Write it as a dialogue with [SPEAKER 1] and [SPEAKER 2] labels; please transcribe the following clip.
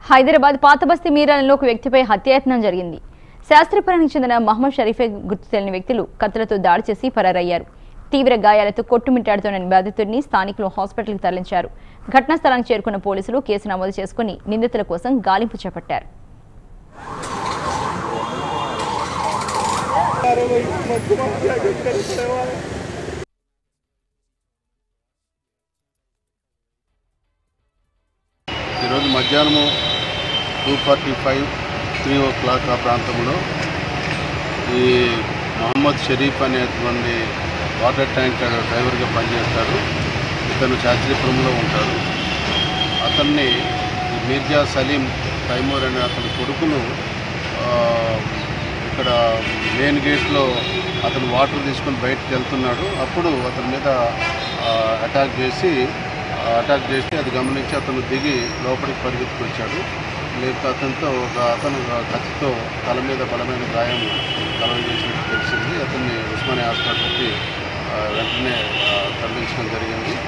[SPEAKER 1] హైదరాబాద్ పాతబస్తీ మీరాలలో ఒక వ్యక్తిపై హత్యాయత్నం జరిగింది శాస్త్రీపురానికి చెందిన మహమ్మద్ షరీఫే గుర్తు తెలియని వ్యక్తులు కత్తులతో దాడి చేసి పరారయ్యారు తీవ్ర గాయాలతో కొట్టుమిట్టాడుతున్న బాధితుడిని స్థానికులు హాస్పిటల్కి తరలించారు ఘటనా స్థలానికి చేరుకున్న పోలీసులు కేసు నమోదు చేసుకుని నిందితుల కోసం గాలింపు చేపట్టారు
[SPEAKER 2] ఈరోజు మధ్యాహ్నము two forty five three o'clock ఆ ప్రాంతంలో ఈ మహమ్మద్ షరీఫ్ అనేటువంటి వాటర్ ట్యాంకర్ డ్రైవర్గా పనిచేస్తాడు ఇతను శాస్త్రీపురంలో ఉంటాడు అతన్ని ఈ మీర్జా సలీం తైమూర్ అనే అతని కొడుకును ఆ, ఇక్కడ మెయిన్ గేట్లో అతను వాటర్ తీసుకొని బయటకు వెళ్తున్నాడు అప్పుడు అతని మీద అటాక్ చేసి అటాక్ చేసి అది గమనించి అతను దిగి లోపలికి పరిగెత్తుకొచ్చాడు లేకపోతే అతనితో ఒక అతను కత్తితో తల మీద బలమైన గాయం కలగజేసినట్టు తెలిసింది అతన్ని ఉస్మానియా హాస్పిటల్కి ఆ, వెంటనే ఆ, తరలించడం జరిగింది